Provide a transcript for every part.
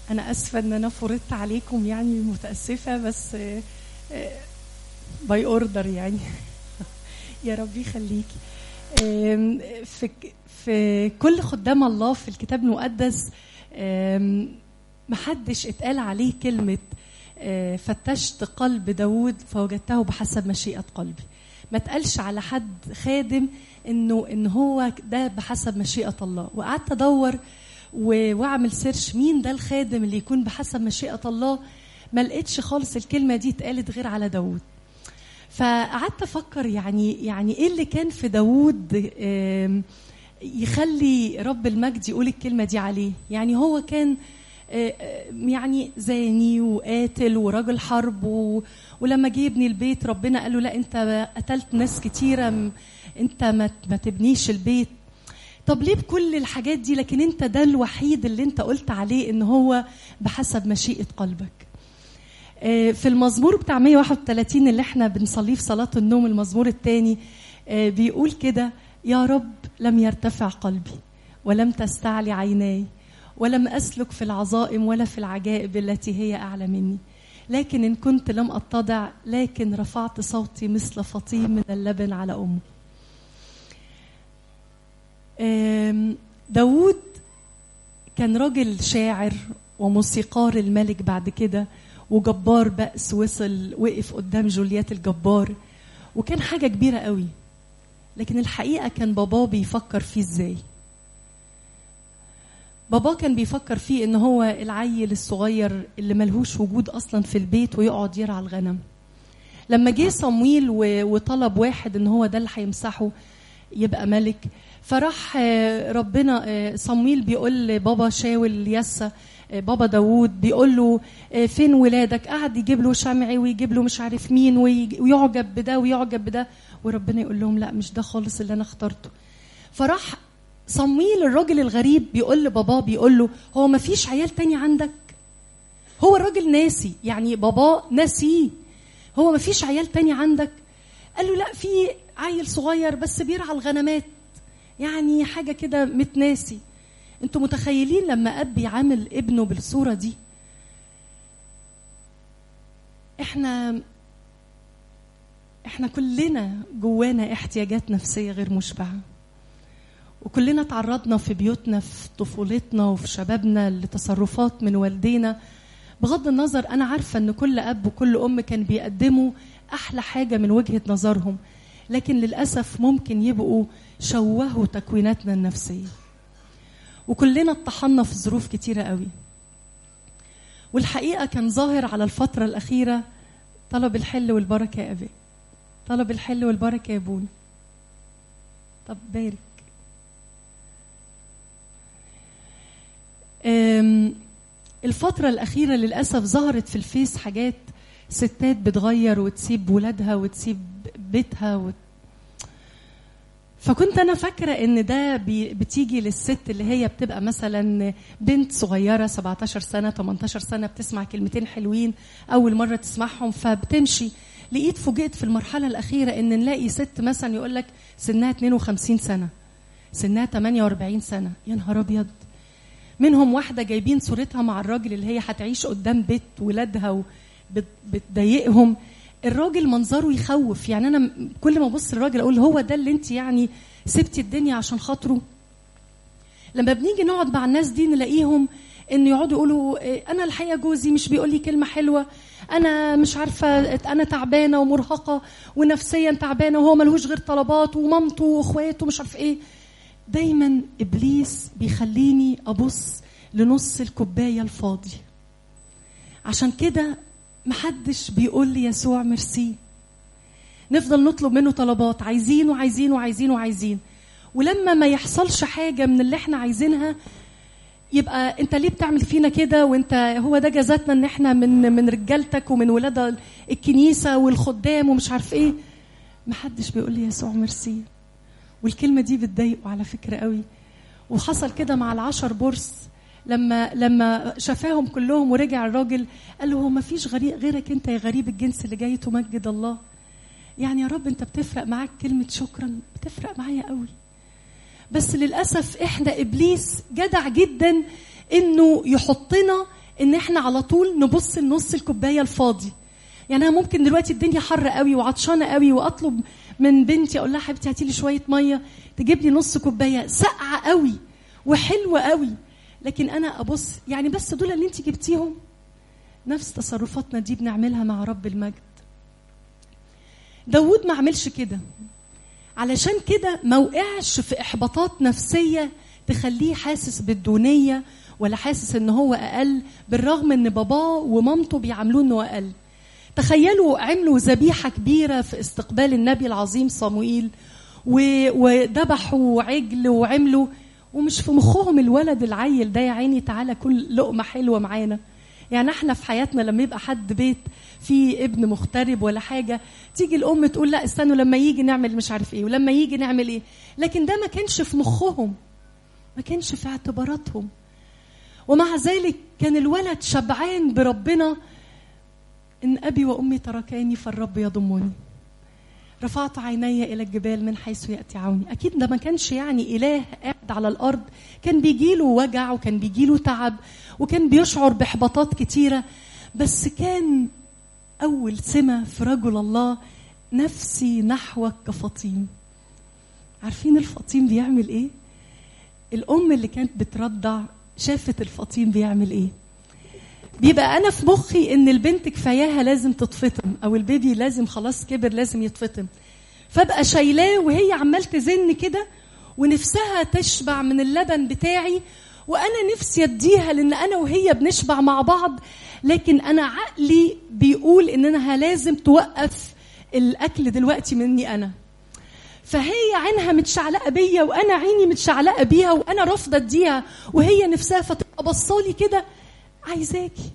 أنا أسفة إن أنا فرضت عليكم يعني متأسفة بس باي أوردر يعني يا رب يخليكي آم، في في كل خدام الله في الكتاب المقدس آم، محدش اتقال عليه كلمة آه، فتشت قلب داود فوجدته بحسب مشيئة قلبي ما اتقالش على حد خادم انه ان هو ده بحسب مشيئة الله وقعدت ادور و- واعمل سيرش مين ده الخادم اللي يكون بحسب مشيئة الله ما لقيتش خالص الكلمة دي اتقالت غير على داود فقعدت افكر يعني يعني ايه اللي كان في داوود آم، يخلي رب المجد يقول الكلمه دي عليه يعني هو كان آه، آه، يعني زاني وقاتل ورجل حرب و... ولما جه يبني البيت ربنا قال له لا انت قتلت ناس كتيره م- انت ما ما تبنيش البيت طب ليه بكل الحاجات دي لكن انت ده الوحيد اللي انت قلت عليه ان هو بحسب مشيئه قلبك آه، في المزمور بتاع 131 اللي احنا بنصليه في صلاة النوم المزمور الثاني بيقول كده يا رب لم يرتفع قلبي ولم تستعلي عيناي ولم أسلك في العظائم ولا في العجائب التي هي أعلى مني لكن إن كنت لم أتضع لكن رفعت صوتي مثل فطيم من اللبن على أمه آم، داوود كان راجل شاعر وموسيقار الملك بعد كده وجبار بأس وصل وقف قدام جوليات الجبار وكان حاجة كبيرة قوي لكن الحقيقة كان باباه بيفكر فيه ازاي باباه كان بيفكر فيه ان هو العيل الصغير اللي ملهوش وجود اصلا في البيت ويقعد يرعى الغنم لما جه صمويل و- وطلب واحد ان هو ده اللي هيمسحه يبقى ملك فراح آه، ربنا آه، صمويل بيقول لبابا شاول يسا آه، بابا داوود بيقول له آه، فين ولادك قعد يجيب له شمعي ويجيب له مش عارف مين ويج- ويعجب بده ويعجب بده وربنا يقول لهم لا مش ده خالص اللي انا اخترته فراح صمويل الراجل الغريب بيقول لباباه بيقول له هو ما فيش عيال تاني عندك هو الراجل ناسي يعني باباه ناسيه هو ما فيش عيال تاني عندك قال له لا في عيل صغير بس بيرعى الغنمات يعني حاجة كده متناسي انتوا متخيلين لما اب يعامل ابنه بالصورة دي احنا احنا كلنا جوانا احتياجات نفسية غير مشبعة وكلنا تعرضنا في بيوتنا في طفولتنا وفي شبابنا لتصرفات من والدينا بغض النظر انا عارفه ان كل اب وكل ام كان بيقدموا احلى حاجه من وجهه نظرهم لكن للاسف ممكن يبقوا شوهوا تكويناتنا النفسيه وكلنا اتطحنا في ظروف كتيره قوي والحقيقه كان ظاهر على الفتره الاخيره طلب الحل والبركه يا ابي طلب الحل والبركه يا ابونا طب بارك أم، الفترة الأخيرة للأسف ظهرت في الفيس حاجات ستات بتغير وتسيب ولادها وتسيب بيتها وت... فكنت أنا فاكرة إن ده بي... بتيجي للست اللي هي بتبقى مثلا بنت صغيرة 17 سنة 18 سنة بتسمع كلمتين حلوين أول مرة تسمعهم فبتمشي لقيت فوجئت في المرحلة الأخيرة إن نلاقي ست مثلا يقول لك سنها 52 سنة سنها 48 سنة يا نهار أبيض منهم واحدة جايبين صورتها مع الراجل اللي هي هتعيش قدام بيت ولادها وبتضايقهم الراجل منظره يخوف يعني انا م- كل ما ابص للراجل اقول هو ده اللي انت يعني سبتي الدنيا عشان خاطره لما بنيجي نقعد مع الناس دي نلاقيهم ان يقعدوا يقولوا إيه، انا الحقيقه جوزي مش بيقول لي كلمه حلوه انا مش عارفه انا تعبانه ومرهقه ونفسيا تعبانه وهو ملهوش غير طلبات ومامته واخواته مش عارف ايه دايما ابليس بيخليني ابص لنص الكوبايه الفاضي عشان كده محدش بيقول لي يسوع ميرسي نفضل نطلب منه طلبات عايزين وعايزين وعايزين وعايزين ولما ما يحصلش حاجه من اللي احنا عايزينها يبقى انت ليه بتعمل فينا كده وانت هو ده جزاتنا ان احنا من من رجالتك ومن ولاد الكنيسه والخدام ومش عارف ايه محدش بيقول لي يسوع ميرسي والكلمه دي بتضايقه على فكره قوي وحصل كده مع العشر برص لما لما شفاهم كلهم ورجع الراجل قال له هو ما فيش غريب غيرك انت يا غريب الجنس اللي جاي تمجد الله يعني يا رب انت بتفرق معاك كلمه شكرا بتفرق معايا قوي بس للاسف احنا ابليس جدع جدا انه يحطنا ان احنا على طول نبص لنص الكوبايه الفاضي يعني انا ممكن دلوقتي الدنيا حر قوي وعطشانه قوي واطلب من بنتي اقول لها حبيبتي هاتي لي شويه ميه تجيب لي نص كوبايه ساقعه قوي وحلوه قوي لكن انا ابص يعني بس دول اللي انت جبتيهم نفس تصرفاتنا دي بنعملها مع رب المجد داود ما عملش كده علشان كده ما وقعش في احباطات نفسيه تخليه حاسس بالدونيه ولا حاسس ان هو اقل بالرغم ان باباه ومامته بيعاملوه انه اقل تخيلوا عملوا ذبيحه كبيره في استقبال النبي العظيم صموئيل وذبحوا عجل وعملوا ومش في مخهم الولد العيل ده يا عيني تعالى كل لقمه حلوه معانا يعني احنا في حياتنا لما يبقى حد بيت فيه ابن مغترب ولا حاجه تيجي الام تقول لا استنوا لما يجي نعمل مش عارف ايه ولما يجي نعمل ايه لكن ده ما كانش في مخهم ما كانش في اعتباراتهم ومع ذلك كان الولد شبعان بربنا ان ابي وامي تركاني فالرب يضمني رفعت عيني الى الجبال من حيث ياتي عوني اكيد ده ما كانش يعني اله قاعد على الارض كان بيجيله وجع وكان بيجيله تعب وكان بيشعر باحباطات كتيره بس كان اول سمه في رجل الله نفسي نحوك كفطيم عارفين الفطيم بيعمل ايه الام اللي كانت بترضع شافت الفطيم بيعمل ايه بيبقى انا في مخي ان البنت كفاياها لازم تتفطم او البيبي لازم خلاص كبر لازم يتفطم فابقى شايلاه وهي عمال تزن كده ونفسها تشبع من اللبن بتاعي وانا نفسي اديها لان انا وهي بنشبع مع بعض لكن انا عقلي بيقول ان انا لازم توقف الاكل دلوقتي مني انا فهي عينها متشعلقه بيا وانا عيني متشعلقه بيها وانا رافضه اديها وهي نفسها فتبقى بصالي كده عايزاكي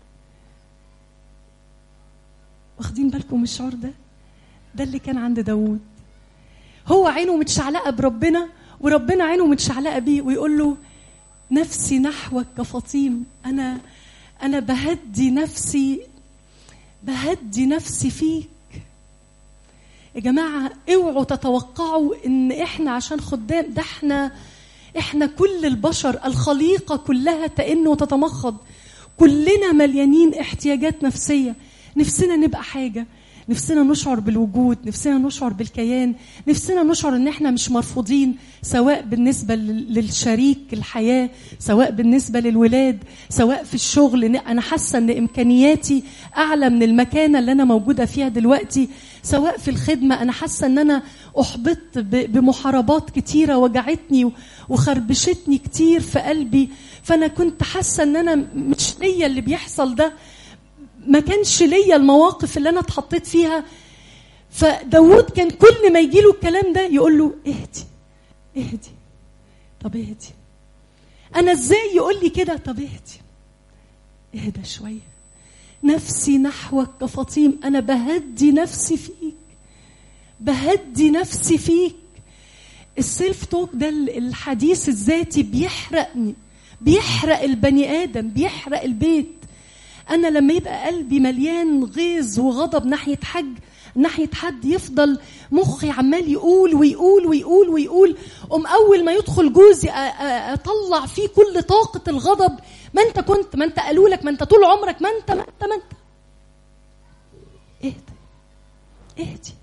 واخدين بالكم من الشعور ده ده اللي كان عند داوود هو عينه متشعلقه بربنا وربنا عينه متشعلقه بيه ويقول له نفسي نحوك كفطيم انا انا بهدي نفسي بهدي نفسي فيك يا جماعه اوعوا تتوقعوا ان احنا عشان خدام ده احنا احنا كل البشر الخليقه كلها تئن وتتمخض كلنا مليانين احتياجات نفسيه نفسنا نبقى حاجه نفسنا نشعر بالوجود نفسنا نشعر بالكيان نفسنا نشعر ان احنا مش مرفوضين سواء بالنسبة للشريك الحياة سواء بالنسبة للولاد سواء في الشغل انا حاسة ان امكانياتي اعلى من المكانة اللي انا موجودة فيها دلوقتي سواء في الخدمة انا حاسة ان انا احبطت بمحاربات كتيرة وجعتني وخربشتني كتير في قلبي فانا كنت حاسة ان انا مش ليا اللي بيحصل ده ما كانش ليا المواقف اللي انا اتحطيت فيها فداود كان كل ما يجي له الكلام ده يقول له اهدي اهدي طب اهدي انا ازاي يقول لي كده طب اهدي اهدى شويه نفسي نحوك كفطيم انا بهدي نفسي فيك بهدي نفسي فيك السيلف توك ده الحديث الذاتي بيحرقني بيحرق البني ادم بيحرق البيت انا لما يبقى قلبي مليان غيظ وغضب ناحيه حج ناحيه حد يفضل مخي عمال يقول ويقول ويقول ويقول ام اول ما يدخل جوزي اطلع فيه كل طاقه الغضب ما انت كنت ما انت قالوا لك ما انت طول عمرك ما انت ما انت ما انت اهدي اهدي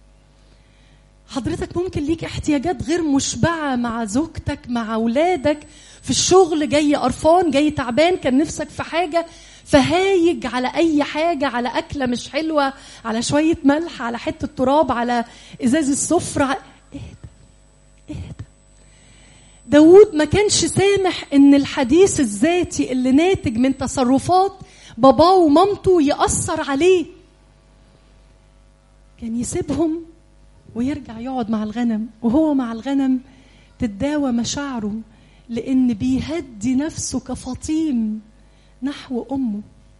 حضرتك ممكن ليك احتياجات غير مشبعه مع زوجتك مع اولادك في الشغل جاي قرفان جاي تعبان كان نفسك في حاجه فهايج على اي حاجه على اكله مش حلوه على شويه ملح على حته تراب على ازاز السفره اهدى اهدى داود ما كانش سامح ان الحديث الذاتي اللي ناتج من تصرفات باباه ومامته يأثر عليه كان يسيبهم ويرجع يقعد مع الغنم وهو مع الغنم تتداوى مشاعره لان بيهدي نفسه كفطيم نحو امه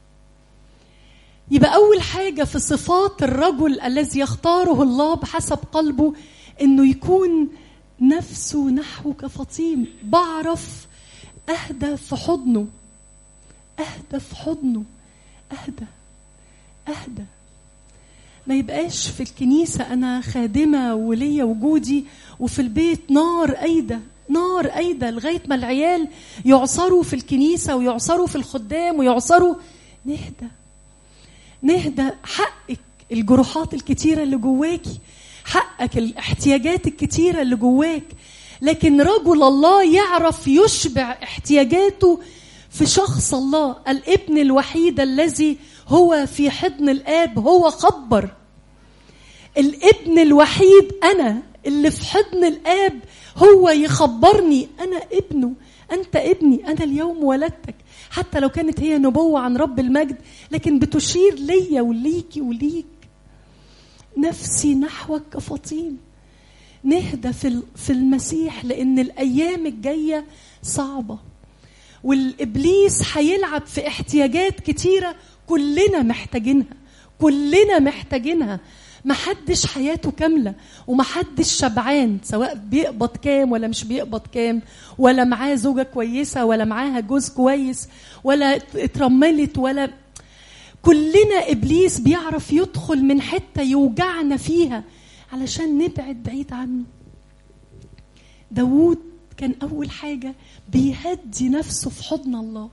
يبقى اول حاجه في صفات الرجل الذي يختاره الله بحسب قلبه انه يكون نفسه نحو كفطيم بعرف اهدى في حضنه اهدى في حضنه اهدى اهدى ما يبقاش في الكنيسة أنا خادمة وليا وجودي وفي البيت نار أيدة نار قايده لغايه ما العيال يعصروا في الكنيسه ويعصروا في الخدام ويعصروا نهدى نهدى حقك الجروحات الكتيره اللي جواكي حقك الاحتياجات الكتيره اللي جواك لكن رجل الله يعرف يشبع احتياجاته في شخص الله الابن الوحيد الذي هو في حضن الاب هو خبر الابن الوحيد انا اللي في حضن الاب هو يخبرني انا ابنه انت ابني انا اليوم ولدتك حتى لو كانت هي نبوه عن رب المجد لكن بتشير ليا وليكي وليك نفسي نحوك كفطيم نهدى في في المسيح لان الايام الجايه صعبه والابليس هيلعب في احتياجات كتيره كلنا محتاجينها كلنا محتاجينها محدش حياته كاملة ومحدش شبعان سواء بيقبض كام ولا مش بيقبض كام ولا معاه زوجة كويسة ولا معاها جوز كويس ولا اترملت ولا كلنا إبليس بيعرف يدخل من حتة يوجعنا فيها علشان نبعد بعيد عنه داوود كان أول حاجة بيهدي نفسه في حضن الله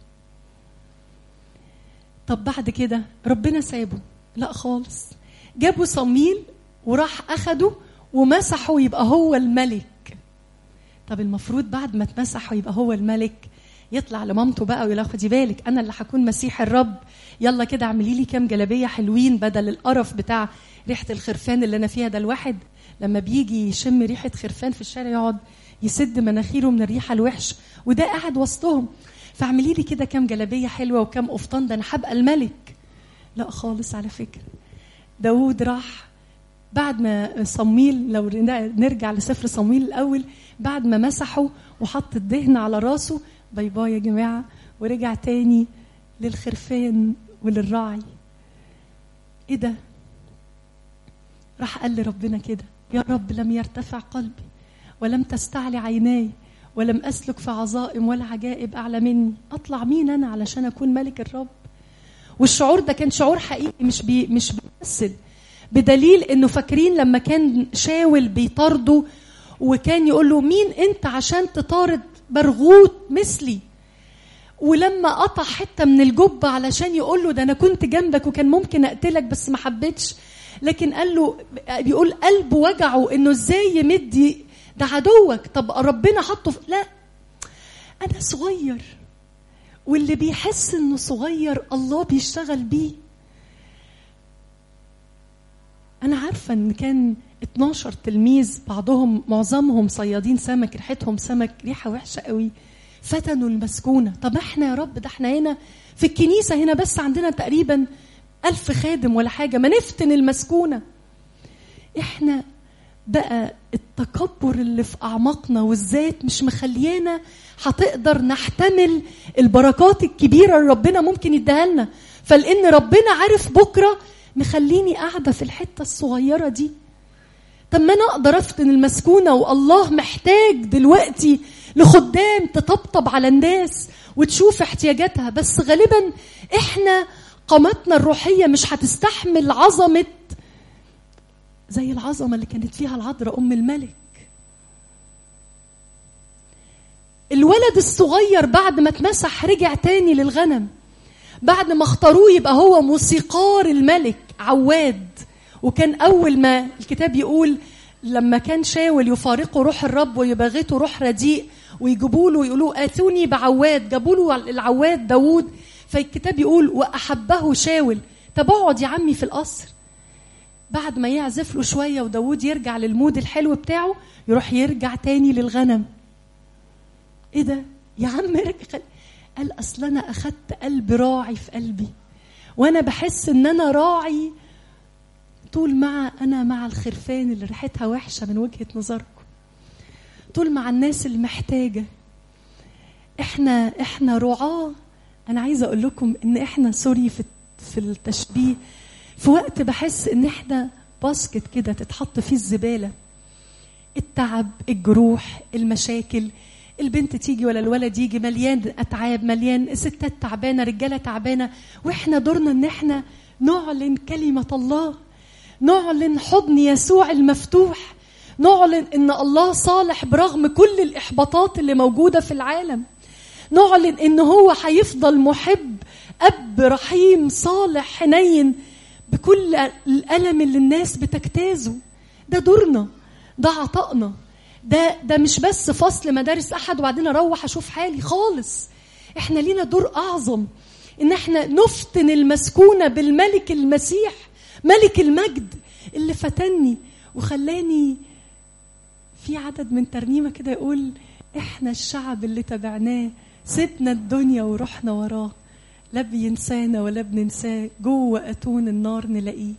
طب بعد كده ربنا سابه لا خالص جابوا صميل وراح أخده ومسحه يبقى هو الملك طب المفروض بعد ما اتمسح ويبقى هو الملك يطلع لمامته بقى ويقول خدي بالك انا اللي هكون مسيح الرب يلا كده اعملي لي كام جلابيه حلوين بدل القرف بتاع ريحه الخرفان اللي انا فيها ده الواحد لما بيجي يشم ريحه خرفان في الشارع يقعد يسد مناخيره من الريحه الوحش وده قاعد وسطهم فاعملي لي كده كام جلابيه حلوه وكام قفطان ده انا هبقى الملك لا خالص على فكره داود راح بعد ما صميل لو نرجع لسفر صميل الاول بعد ما مسحه وحط الدهن على راسه باي باي يا جماعه ورجع تاني للخرفان وللراعي ايه ده راح قال لربنا كده يا رب لم يرتفع قلبي ولم تستعلي عيناي ولم اسلك في عظائم ولا عجائب اعلى مني اطلع مين انا علشان اكون ملك الرب والشعور ده كان شعور حقيقي مش بي مش بيمثل بدليل انه فاكرين لما كان شاول بيطارده وكان يقول له مين انت عشان تطارد برغوت مثلي ولما قطع حته من الجبه علشان يقول له ده انا كنت جنبك وكان ممكن اقتلك بس ما حبيتش لكن قال له بيقول قلبه وجعه انه ازاي يمد ده عدوك طب ربنا حطه في لا انا صغير واللي بيحس انه صغير الله بيشتغل بيه انا عارفه ان كان 12 تلميذ بعضهم معظمهم صيادين سمك ريحتهم سمك ريحه وحشه قوي فتنوا المسكونه طب احنا يا رب ده احنا هنا في الكنيسه هنا بس عندنا تقريبا ألف خادم ولا حاجه ما نفتن المسكونه احنا بقى التكبر اللي في اعماقنا والذات مش مخليانا هتقدر نحتمل البركات الكبيره اللي ربنا ممكن يديها لنا فلان ربنا عارف بكره مخليني قاعده في الحته الصغيره دي طب ما انا اقدر افتن المسكونه والله محتاج دلوقتي لخدام تطبطب على الناس وتشوف احتياجاتها بس غالبا احنا قامتنا الروحيه مش هتستحمل عظمه زي العظمه اللي كانت فيها العذراء ام الملك الولد الصغير بعد ما اتمسح رجع تاني للغنم بعد ما اختاروه يبقى هو موسيقار الملك عواد وكان اول ما الكتاب يقول لما كان شاول يفارقه روح الرب ويباغته روح رديء ويجيبوا له يقولوا اتوني بعواد جابوا له العواد داوود فالكتاب يقول واحبه شاول طب اقعد يا عمي في القصر بعد ما يعزف له شويه وداوود يرجع للمود الحلو بتاعه يروح يرجع تاني للغنم ايه ده يا عم رجع قال اصل انا اخدت قلب راعي في قلبي وانا بحس ان انا راعي طول مع انا مع الخرفان اللي ريحتها وحشه من وجهه نظركم طول مع الناس اللي محتاجه احنا احنا رعاه انا عايزه اقول لكم ان احنا سوري في في التشبيه في وقت بحس ان احنا باسكت كده تتحط فيه الزباله التعب الجروح المشاكل البنت تيجي ولا الولد يجي مليان اتعاب مليان ستات تعبانه رجاله تعبانه واحنا دورنا ان احنا نعلن كلمه الله نعلن حضن يسوع المفتوح نعلن ان الله صالح برغم كل الاحباطات اللي موجوده في العالم نعلن ان هو هيفضل محب اب رحيم صالح حنين بكل الالم اللي الناس بتجتازه ده دورنا ده عطائنا ده ده مش بس فصل مدارس احد وبعدين اروح اشوف حالي خالص احنا لينا دور اعظم ان احنا نفتن المسكونه بالملك المسيح ملك المجد اللي فتني وخلاني في عدد من ترنيمه كده يقول احنا الشعب اللي تبعناه سيبنا الدنيا ورحنا وراه لا بينسانا ولا بننساه جوه اتون النار نلاقيه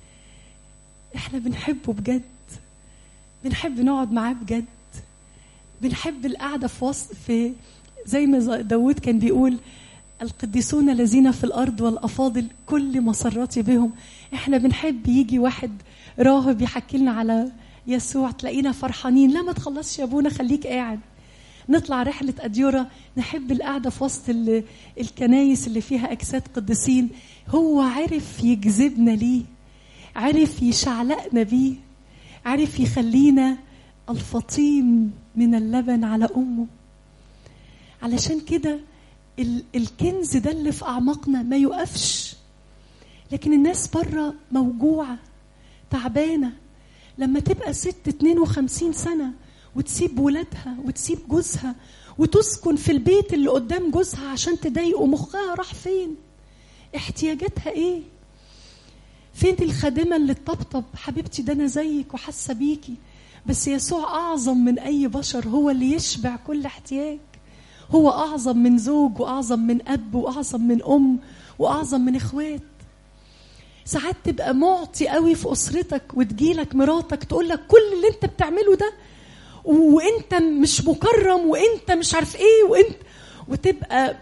احنا بنحبه بجد بنحب نقعد معاه بجد بنحب القعده في وسط في زي ما داود كان بيقول القديسون الذين في الارض والافاضل كل مسراتي بهم احنا بنحب يجي واحد راهب يحكي لنا على يسوع تلاقينا فرحانين لا ما تخلصش يا ابونا خليك قاعد نطلع رحلة أديورة نحب القعدة في وسط الكنايس اللي فيها أجساد قديسين هو عرف يجذبنا ليه عرف يشعلقنا بيه عرف يخلينا الفطيم من اللبن على أمه علشان كده الكنز ده اللي في أعماقنا ما يقفش لكن الناس بره موجوعة تعبانة لما تبقى ست 52 سنة وتسيب ولادها وتسيب جوزها وتسكن في البيت اللي قدام جوزها عشان تضايقه مخها راح فين احتياجاتها ايه فين الخادمة اللي تطبطب حبيبتي ده أنا زيك وحاسة بيكي بس يسوع أعظم من أي بشر هو اللي يشبع كل احتياج هو أعظم من زوج وأعظم من أب وأعظم من أم وأعظم من إخوات ساعات تبقى معطي قوي في أسرتك وتجيلك مراتك تقول لك كل اللي أنت بتعمله ده وأنت مش مكرم وأنت مش عارف إيه وأنت وتبقى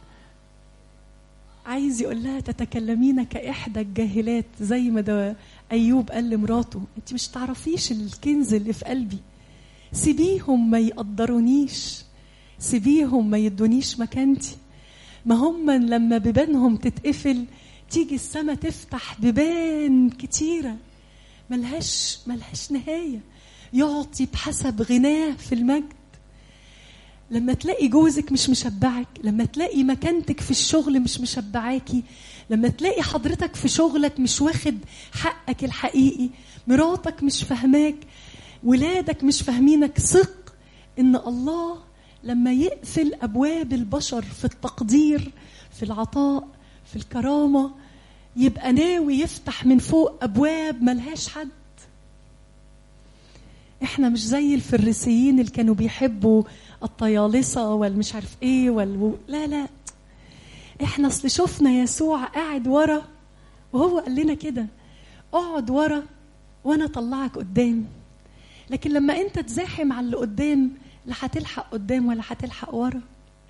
عايز يقول لها تتكلمين كإحدى الجاهلات زي ما ده أيوب قال لمراته أنت مش تعرفيش الكنز اللي في قلبي سيبيهم ما يقدرونيش سيبيهم ما يدونيش مكانتي ما هم لما بيبانهم تتقفل تيجي السما تفتح بيبان كتيرة ملهاش ملهاش نهاية يعطي بحسب غناه في المجد لما تلاقي جوزك مش مشبعك لما تلاقي مكانتك في الشغل مش مشبعاكي لما تلاقي حضرتك في شغلك مش واخد حقك الحقيقي مراتك مش فاهماك ولادك مش فاهمينك ثق ان الله لما يقفل ابواب البشر في التقدير في العطاء في الكرامه يبقى ناوي يفتح من فوق ابواب ملهاش حد احنا مش زي الفريسيين اللي كانوا بيحبوا الطيالسه والمش عارف ايه وال لا لا احنا اصل شفنا يسوع قاعد ورا وهو قال لنا كده اقعد ورا وانا اطلعك قدام لكن لما انت تزاحم على اللي قدام لا هتلحق قدام ولا هتلحق ورا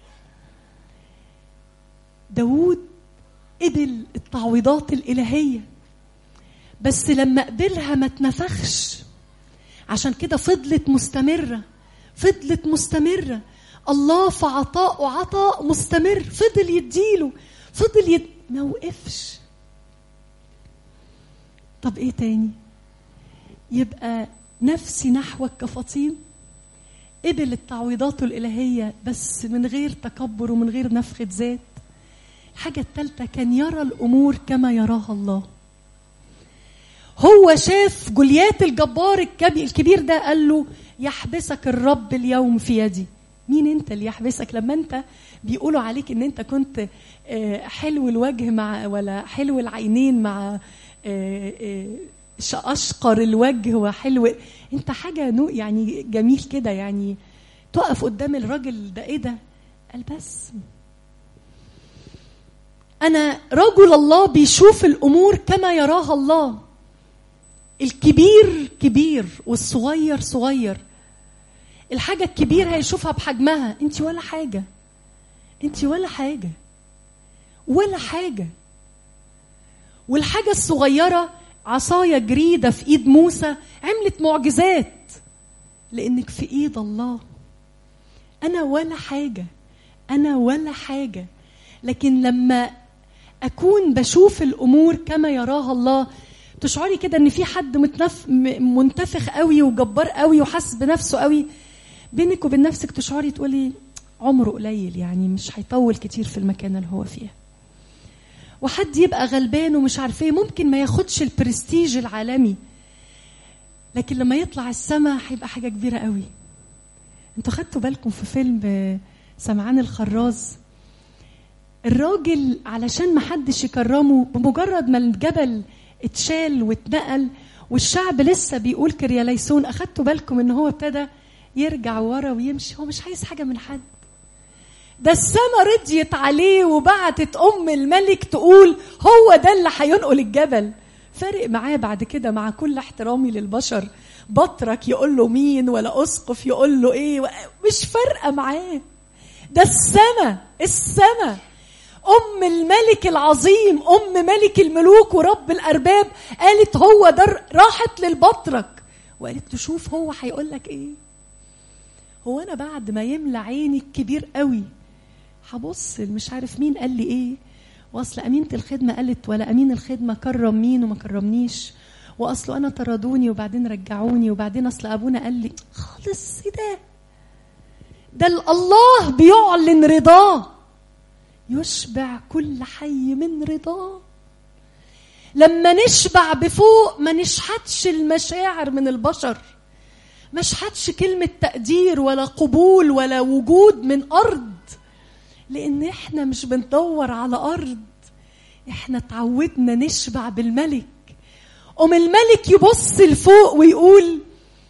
داوود قبل التعويضات الإلهية بس لما قبلها ما اتنفخش عشان كده فضلت مستمرة فضلت مستمرة الله في عطاء وعطاء مستمر فضل يديله فضل يد... ما وقفش طب ايه تاني يبقى نفسي نحوك كفطيم قبل التعويضات الإلهية بس من غير تكبر ومن غير نفخة ذات الحاجة الثالثة كان يرى الأمور كما يراها الله هو شاف جوليات الجبار الكبير ده قال له يحبسك الرب اليوم في يدي مين انت اللي يحبسك لما انت بيقولوا عليك ان انت كنت حلو الوجه مع ولا حلو العينين مع اشقر الوجه وحلو انت حاجه نوع يعني جميل كده يعني تقف قدام الراجل ده ايه ده قال بس انا رجل الله بيشوف الامور كما يراها الله الكبير كبير والصغير صغير الحاجه الكبيره هيشوفها بحجمها انت ولا حاجه انت ولا حاجه ولا حاجه والحاجه الصغيره عصاية جريدة في إيد موسى عملت معجزات لأنك في إيد الله أنا ولا حاجة أنا ولا حاجة لكن لما أكون بشوف الأمور كما يراها الله تشعري كده ان في حد متنف م- منتفخ قوي وجبار قوي وحاسس بنفسه قوي بينك وبين نفسك تشعري تقولي عمره قليل يعني مش هيطول كتير في المكان اللي هو فيه وحد يبقى غلبان ومش عارف ايه ممكن ما ياخدش البرستيج العالمي لكن لما يطلع السما هيبقى حاجه كبيره قوي انتوا خدتوا بالكم في فيلم آه، سمعان الخراز الراجل علشان ما حدش يكرمه بمجرد ما الجبل اتشال واتنقل والشعب لسه بيقول كرياليسون اخدتوا بالكم ان هو ابتدى يرجع ورا ويمشي هو مش عايز حاجه من حد ده السما رضيت عليه وبعتت ام الملك تقول هو ده اللي هينقل الجبل فارق معاه بعد كده مع كل احترامي للبشر بطرك يقول له مين ولا اسقف يقول له ايه و- مش فارقه معاه ده السما السما ام الملك العظيم ام ملك الملوك ورب الارباب قالت هو ده ر- راحت للبطرك وقالت له شوف هو هيقول لك ايه هو انا بعد ما يملى عيني الكبير قوي هبص مش عارف مين قال لي ايه واصل امينه الخدمه قالت ولا امين الخدمه كرم مين وما كرمنيش واصله انا طردوني وبعدين رجعوني وبعدين اصل ابونا قال لي خالص ايه ده ده ال- الله بيعلن رضاه يشبع كل حي من رضاه لما نشبع بفوق ما نشحتش المشاعر من البشر ما نشحتش كلمة تقدير ولا قبول ولا وجود من أرض لأن إحنا مش بندور على أرض إحنا اتعودنا نشبع بالملك قوم الملك يبص لفوق ويقول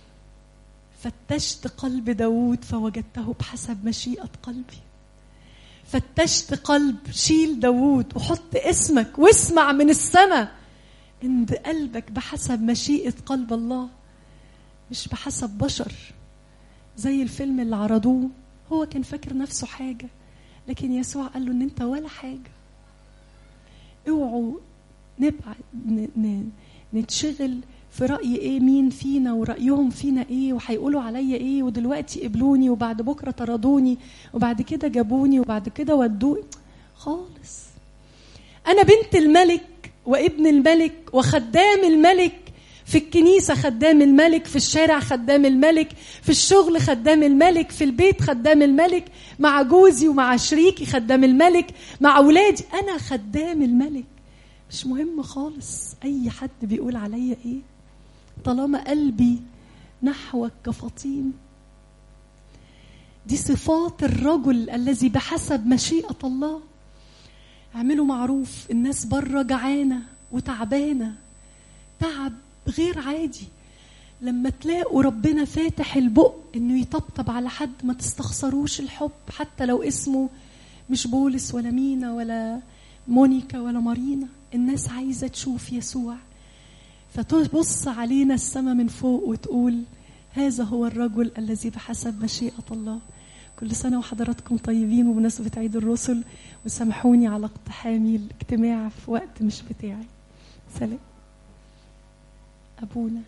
فتشت قلب داود فوجدته بحسب مشيئة قلبي فتشت قلب شيل داود وحط اسمك واسمع من السماء ان قلبك بحسب مشيئة قلب الله مش بحسب بشر زي الفيلم اللي عرضوه هو كان فاكر نفسه حاجة لكن يسوع قال له ان انت ولا حاجة اوعوا نبقى ن- ن- نتشغل في رأي ايه مين فينا ورأيهم فينا ايه وهيقولوا عليا ايه ودلوقتي قبلوني وبعد بكرة طردوني وبعد كده جابوني وبعد كده ودوني خالص انا بنت الملك وابن الملك وخدام الملك في الكنيسة خدام الملك في الشارع خدام الملك في الشغل خدام الملك في البيت خدام الملك مع جوزي ومع شريكي خدام الملك مع أولادي أنا خدام الملك مش مهم خالص أي حد بيقول عليا إيه طالما قلبي نحوك كفطيم دي صفات الرجل الذي بحسب مشيئة الله اعملوا معروف الناس بره جعانة وتعبانة تعب غير عادي لما تلاقوا ربنا فاتح البق انه يطبطب على حد ما تستخسروش الحب حتى لو اسمه مش بولس ولا مينا ولا مونيكا ولا مارينا الناس عايزة تشوف يسوع فتبص علينا السماء من فوق وتقول هذا هو الرجل الذي بحسب مشيئة الله كل سنة وحضراتكم طيبين وبمناسبة عيد الرسل وسامحوني على اقتحامي الاجتماع في وقت مش بتاعي سلام أبونا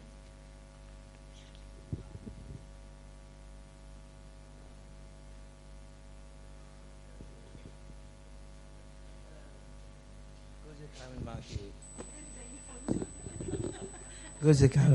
جوزك عامل معك ايه؟ جوزك عامل